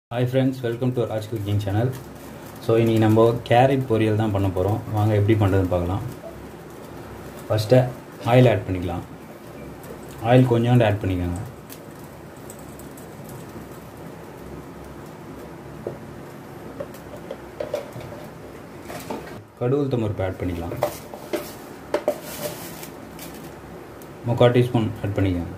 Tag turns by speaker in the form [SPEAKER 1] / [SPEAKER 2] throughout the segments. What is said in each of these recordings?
[SPEAKER 1] hi friends welcome to Raj cooking channel so இன்றைக்கி நம்ம carrot பொரியல் தான் பண்ண போகிறோம் வாங்க எப்படி பண்ணுறதுன்னு பார்க்கலாம் ஃபஸ்ட்டு ஆயில் ஆட் பண்ணிக்கலாம் ஆயில் கொஞ்சோண்டு ஆட் பண்ணிக்கோங்க கடுகு தம்பருப்பு ஆட் பண்ணிக்கலாம் முக்கால் டீஸ்பூன் ஆட் பண்ணிக்கோங்க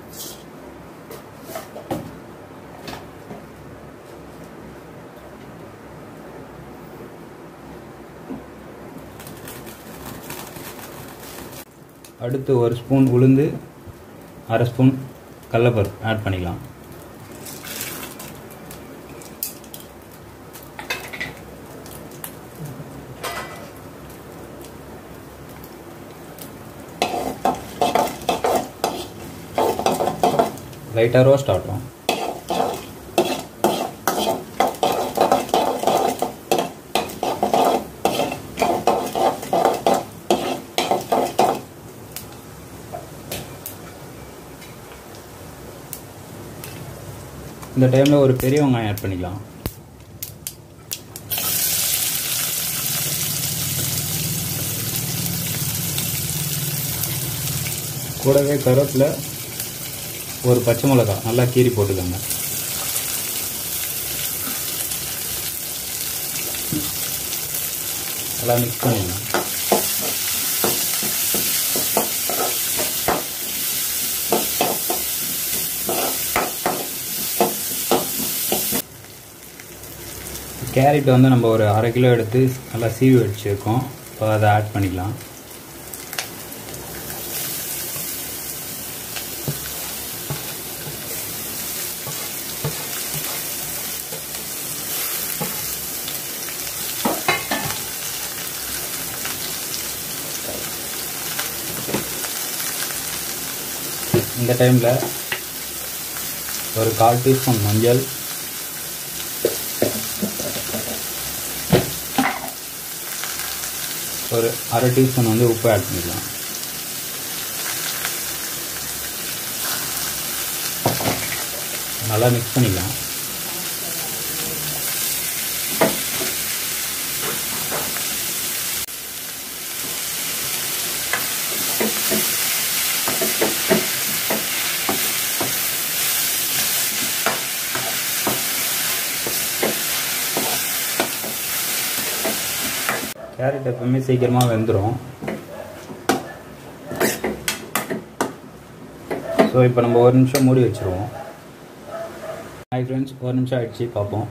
[SPEAKER 1] அடுத்து ஒரு ஸ்பூன் உளுந்து அரை ஸ்பூன் கடலப்பருப்பு ஆட் பண்ணிக்கலாம் லைட்டாக ரோஸ்ட் ஆகட்டும் இந்த டைமில் ஒரு பெரிய வெங்காயம் ஆட் பண்ணிக்கலாம் கூடவே கருவேப்பில் ஒரு பச்சை மிளகா நல்லா கீறி போட்டுக்கோங்க நல்லா மிக்ஸ் பண்ணிடலாம் கேரட் வந்து நம்ம ஒரு அரை கிலோ எடுத்து நல்லா சீவி வச்சுருக்கோம் இப்போ அதை ஆட் பண்ணிக்கலாம் இந்த டைமில் ஒரு கால் டீஸ்பூன் மஞ்சள் ஒரு அரை டீஸ்பூன் வந்து உப்பு ஆட் பண்ணிக்கலாம் நல்லா மிக்ஸ் பண்ணிக்கலாம் கேரட் எப்பவுமே சீக்கிரமாக வெந்துடும் ஸோ இப்போ நம்ம ஒரு நிமிஷம் மூடி வச்சுருவோம் ஹாய் ஃப்ரெண்ட்ஸ் ஒரு நிமிஷம் ஆயிடுச்சு பார்ப்போம்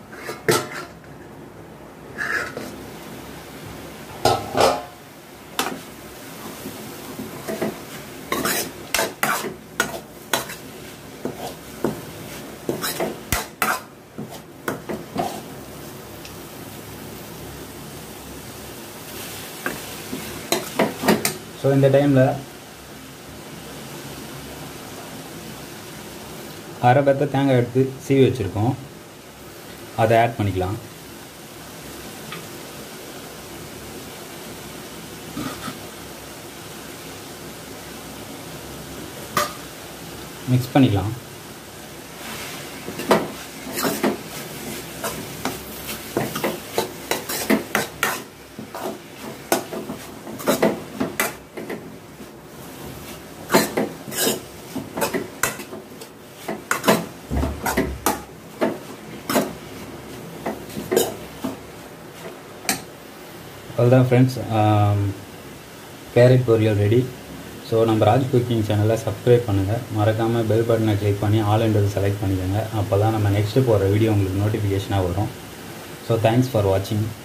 [SPEAKER 1] ஸோ இந்த டைமில் அரை பத்த தேங்காய் எடுத்து சீவி வச்சுருக்கோம் அதை ஆட் பண்ணிக்கலாம் மிக்ஸ் பண்ணிக்கலாம் அவ்வளோதான் ஃப்ரெண்ட்ஸ் கேரட் பொரியல் ரெடி ஸோ நம்ம ராஜ் குக்கிங் சேனலை சப்ஸ்கிரைப் பண்ணுங்கள் மறக்காமல் பெல் பட்டனை கிளிக் பண்ணி ஆல் என்றது செலக்ட் பண்ணிக்கோங்க அப்போ தான் நம்ம நெக்ஸ்ட்டு போகிற வீடியோ உங்களுக்கு நோட்டிஃபிகேஷனாக வரும் ஸோ தேங்க்ஸ் ஃபார் வாட்சிங்